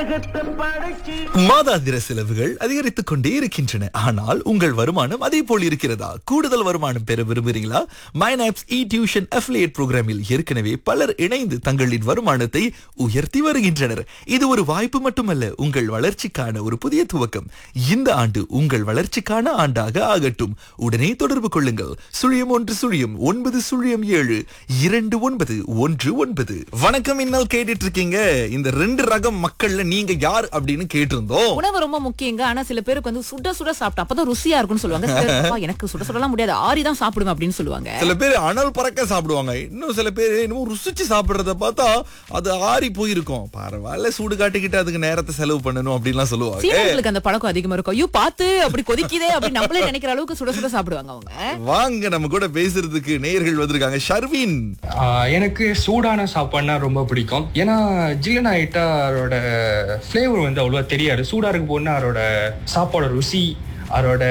உலகத்தை படைச்சு மாதாந்திர செலவுகள் அதிகரித்துக் கொண்டே இருக்கின்றன ஆனால் உங்கள் வருமானம் அதே போல் இருக்கிறதா கூடுதல் வருமானம் பெற விரும்புகிறீங்களா மைனாப்ஸ் இ டியூஷன் அஃபிலியேட் புரோகிராமில் ஏற்கனவே பலர் இணைந்து தங்களின் வருமானத்தை உயர்த்தி வருகின்றனர் இது ஒரு வாய்ப்பு மட்டுமல்ல உங்கள் வளர்ச்சிக்கான ஒரு புதிய துவக்கம் இந்த ஆண்டு உங்கள் வளர்ச்சிக்கான ஆண்டாக ஆகட்டும் உடனே தொடர்பு கொள்ளுங்கள் சுழியம் ஒன்று சுழியம் ஒன்பது சுழியம் ஏழு இரண்டு ஒன்பது ஒன்று ஒன்பது வணக்கம் இன்னல் கேட்டுட்டு இருக்கீங்க இந்த ரெண்டு ரகம் மக்கள்ல நீங்க யார் அப்படின்னு கேட்டிருந்தோம் உணவு ரொம்ப முக்கியங்க ஆனா சில பேருக்கு வந்து சுட சுட சாப்பிட்டா அப்பதான் ருசியா இருக்கும்னு சொல்லுவாங்க சில பேர், "அப்பா, எனக்கு சுட சுடலாம் முடியாது ஆறி தான் சாப்பிடுவேன் அப்படின்னு சொல்லுவாங்க சில பேர் அனல் பறக்க சாப்பிடுவாங்க இன்னும் சில பேர் இன்னும் ருசிச்சு சாப்பிடுறத பார்த்தா அது ஆறி போயிருக்கும் பரவாயில்ல சூடு காட்டிக்கிட்டு அதுக்கு நேரத்தை செலவு பண்ணணும் அப்படின்லாம் சொல்லுவாங்க சீனர்களுக்கு அந்த பழக்கம் அதிகமா இருக்கும் ஐயோ பார்த்து அப்படி கொதிக்குதே அப்படி நம்மளே நினைக்கிற அளவுக்கு சுட சுட சாப்பிடுவாங்க அவங்க வாங்க நம்ம கூட பேசுறதுக்கு நேயர்கள் வந்திருக்காங்க ஷர்வின் ஆஹ் எனக்கு சூடான சாப்பாடுனா ரொம்ப பிடிக்கும் ஏன்னா ஜில்லன் ஆயிட்டா அதோட ஃப்ளேவர் வந்து அவ்வளோவா தெரியாது சூடா இருக்கும் போதுனா அதோட சாப்பாடோட ருசி அதோட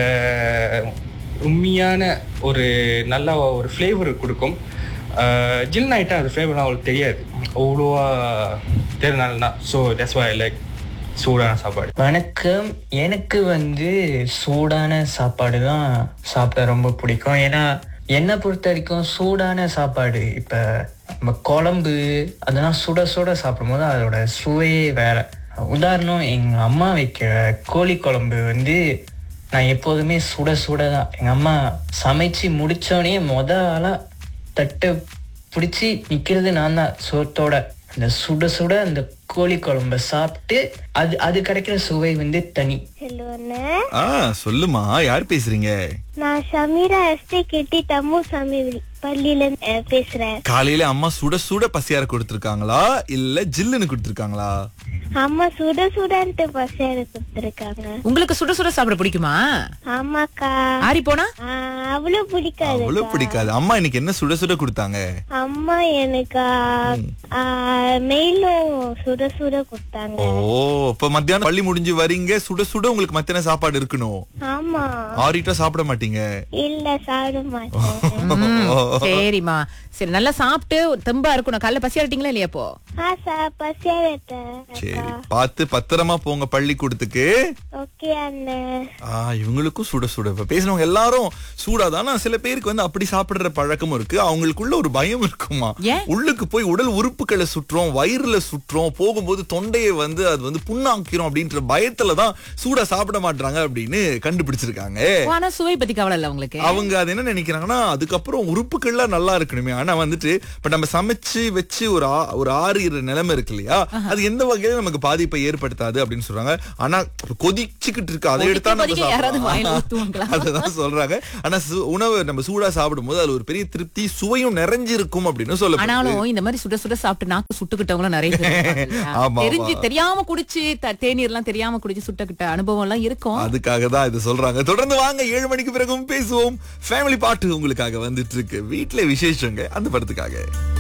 உண்மையான ஒரு நல்ல ஒரு ஃப்ளேவர் கொடுக்கும் ஜில்லன் ஆயிட்டா அது ஃப்ளேவர்லாம் அவ்வளோ தெரியாது அவ்வளோவா தெரினால ஸோ தட்ஸ் வை லைக் சூடான சாப்பாடு வணக்கம் எனக்கு வந்து சூடான சாப்பாடு தான் சாப்பிட ரொம்ப பிடிக்கும் ஏன்னா என்னை பொறுத்த வரைக்கும் சூடான சாப்பாடு இப்போ நம்ம குழம்பு அதெல்லாம் சுட சுட சாப்பிடும்போது அதோட சுவையே வேற உதாரணம் எங்கள் அம்மா வைக்கிற கோழி குழம்பு வந்து நான் எப்போதுமே சுட சுட தான் எங்கள் அம்மா சமைச்சு முடிச்சோடனே மொத ஆளாக தட்டை பிடிச்சி நிற்கிறது நான் தான் சோத்தோட அந்த சுட சுட அந்த கோழி குழம்ப சாப்பிட்டு அது அது கிடைக்கிற சுவை வந்து தனி ஹலோ அண்ணே ஆ சொல்லுமா யார் பேசுறீங்க நான் ஷமீரா எஸ்டே கெட்டி தம்மு சாமி பள்ளியில அஹ், பேசுறேன் காலையில அம்மா சுட சுட பசியார கொடுத்திருக்காங்களா இல்ல ஜில்லுன்னு கொடுத்திருக்காங்களா அம்மா சுட சுடன்ட்டு பசியார கொடுத்துருக்காங்க உங்களுக்கு சுட சுட சாப்பிட பிடிக்குமா ஆமாக்கா ஆறி போனா ஆஹ், அவ்வளவு பிடிக்காது அவ்வளவு பிடிக்காது அம்மா இன்னைக்கு என்ன சுட சுட கொடுத்தாங்க அம்மா எனக்கு மெயிலும் சுட சுட கொடுத்தாங்க ஓ இப்ப மத்தியானம் பள்ளி முடிஞ்சு வரீங்க சுட சுட உங்களுக்கு மத்தியான சாப்பாடு இருக்கணும் ஆமா ஆறிட்டா சாப்பிட மாட்டீங்க இல்ல சாப்பிட மாட்டேன் சரிம்மா சரி நல்லா சாப்பிட்டு தெம்பா இருக்கணும் காலைல பசி ஆட்டிங்களா இல்லையா இப்போ ஆ சா பசியாரத்த சரி பார்த்து பத்திரமா போங்க பள்ளிக்கூடத்துக்கு ஓகே அண்ணன் ஆ இவங்களுக்கும் சுட சுட இப்ப பேசினவங்க எல்லாரும் சூடாதானா சில பேருக்கு வந்து அப்படி சாப்பிடுற பழக்கமும் இருக்கு அவங்களுக்குள்ள ஒரு பயம் இருக்குமா ஏன்? உள்ளுக்கு போய் உடல் உறுப்புகளை சுற்றோம் வயிறுல சுற்றோம் போகும்போது தொண்டையை வந்து அது வந்து புண்ணாக்கிறோம் அப்படின்ற பயத்துல தான் சூடா சாப்பிட மாட்டாங்க அப்படின்னு கண்டுபிடிச்சிருக்காங்க ஆனா சுவை பத்தி கவலை இல்ல உங்களுக்கு அவங்க அது என்ன நினைக்கிறாங்கன்னா அதுக்கப்புறம் உறுப்புகள்லாம் நல்லா இருக்கணுமே ஆனா வந்துட்டு இப்ப நம்ம சமைச்சு வச்சு ஒரு ஆ- ஒரு ஆறுகிற நிலைமை இருக்கு இல்லையா அது எந்த வகையில நமக்கு பாதிப்பை ஏற்படுத்தாது அப்படின்னு சொல்றாங்க ஆனா கொதிச்சுக்கிட்டு இருக்கு அதை எடுத்தா நம்ம கொதிக்க யாராவது சாப்பிடலாம். வாயில ஊத்துவாங்களா? அதுதான் சொல்றாங்க ஆனா சு- உணவு நம்ம சூடா சாப்பிடும் போது அதுல ஒரு பெரிய திருப்தி சுவையும் நிறைஞ்சிருக்கும் அப்படின்னு சொல்லப்படுது ஆனாலும் இந்த மாதிரி சுட சுட சாப்பிட்டு நாக்கு சுட்டுக்கிட்டவங்களும் நிறைய பேர் இருக்காங்க இல்லையா? ஆமா, தெரிஞ்சு ஆமா. தெரியாம குடிச்சு த- தேநீர் எல்லாம் தெரியாம குடிச்சு சுட்டக்கிட்ட அனுபவம் எல்லாம் இருக்கும் அதுக்காக தான் இது சொல்றாங்க தொடர்ந்து வாங்க ஏழு மணிக்கு பிறகும் பேசுவோம் ஃபேமிலி பாட்டு உங்களுக்காக வந்துட்டு இருக்கு வீட்ல விசேஷங்க அந்த படத்துக்காக